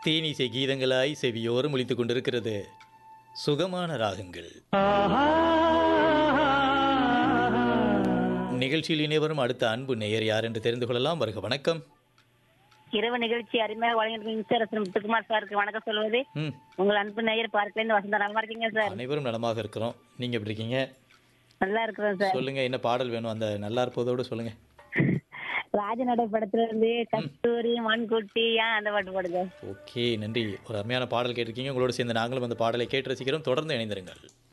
தேனீசை கீதங்களாய் செவியோரம் ஒலித்துக் கொண்டிருக்கிறது சுகமான ராகங்கள் நிகழ்ச்சியில் இணைவரும் அடுத்த அன்பு நேயர் யார் என்று தெரிந்து கொள்ளலாம் வருக வணக்கம் இரவு நிகழ்ச்சி அருமையாக வழங்கிட்டு இன்சரசன் முத்துக்குமார் சாருக்கு வணக்கம் சொல்வது ம் உங்கள் அன்பு நேயர் பார்க்கலேருந்து வசந்தா நல்லா இருக்கீங்க சார் அனைவரும் நலமாக இருக்கிறோம் நீங்க எப்படி இருக்கீங்க நல்லா இருக்கிறோம் சார் சொல்லுங்க என்ன பாடல் வேணும் அந்த நல்லா இருப்பதோடு சொல்லுங்க ராஜநடை படத்துல இருந்து கஸ்தூரி மண்குட்டி ஏன் அந்த பாட்டு பாடுங்க ஓகே நன்றி ஒரு அருமையான பாடல் கேட்டிருக்கீங்க உங்களோட சேர்ந்து நாங்களும் அந்த பாடலை கேட்டு ரசிக்கிறோம் தொடர்ந்து இணைந்திருங்கள்